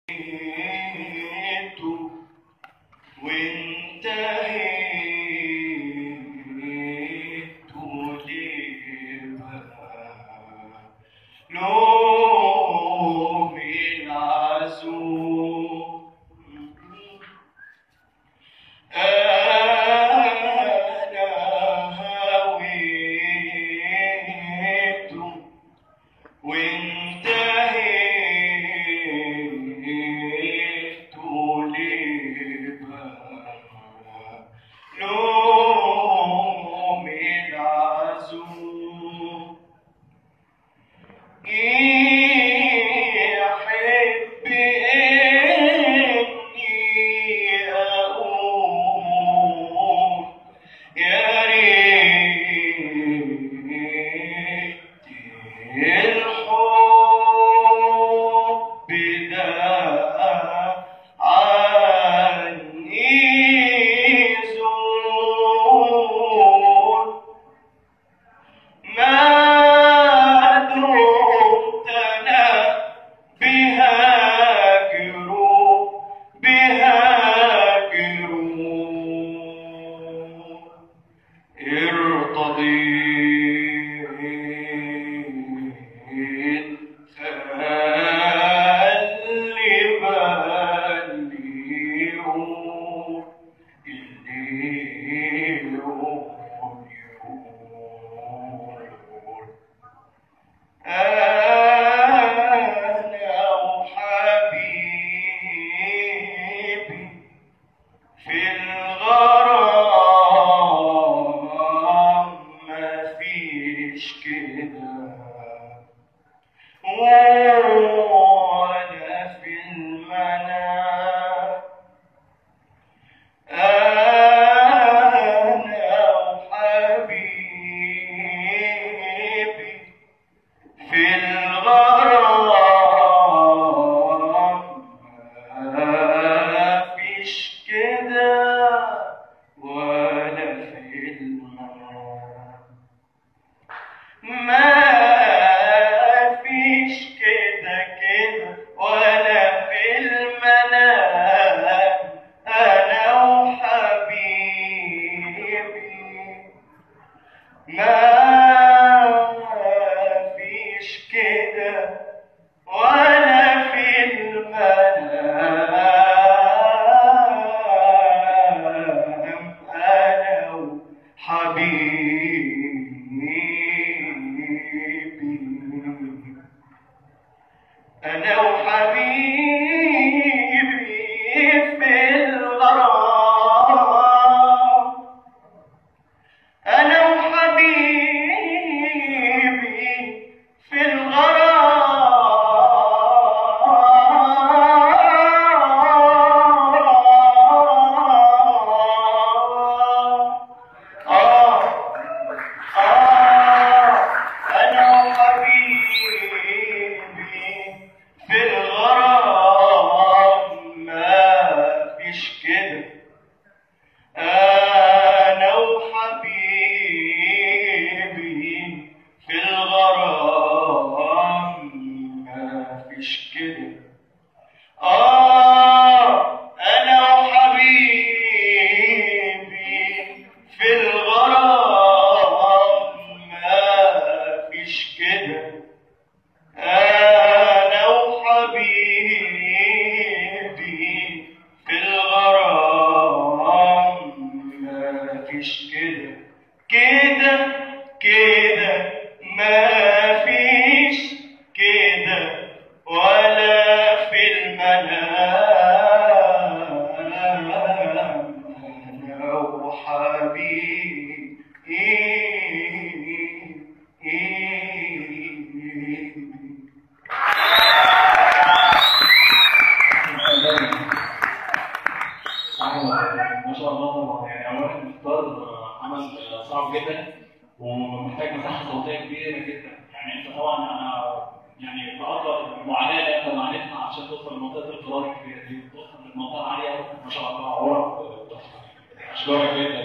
وانتهيت لبها نوم العزوم أنا هويت وانتهيت لبها نوم العزوم يحب إني أقول يا ريت الحب ده عني زول ما دمت انا بهاجر بهاجر ارتضيت خلي بالي الليل يقول أنا وحبيبي في الغرام مفيش كده وأنا في المنام أنا وحبيبي في الغرام مفيش كده ولا في المنام ما فيش كده كده ولا في المنام أنا وحبيبي ما فيش كده ولا في المنام أنا وحبيبي أنا وحبيبي في الغرام أنا وحبيبي في الغرام آه آه أنا وحبيبي في الغرام ما فيش كده أنا وحبيبي في الغرام ما فيش كده آه أنا وحبيبي في الغرام ما فيش كده أنا وحبيبي في الغرام ما فيش كده كده كده ما فيش كده ولا في المنام أنا وحبيبي ما شاء الله طبعا يعني اولا الاختيار عمل صعب جدا ومحتاج مساحه صوتيه كبيره جدا يعني انت طبعا انا يعني بقدر المعاناه اللي انت معاناتها عشان توصل لمنطقه القرار الكبيره دي وتوصل للمنطقه العاليه ما شاء الله عورك اشكرك جدا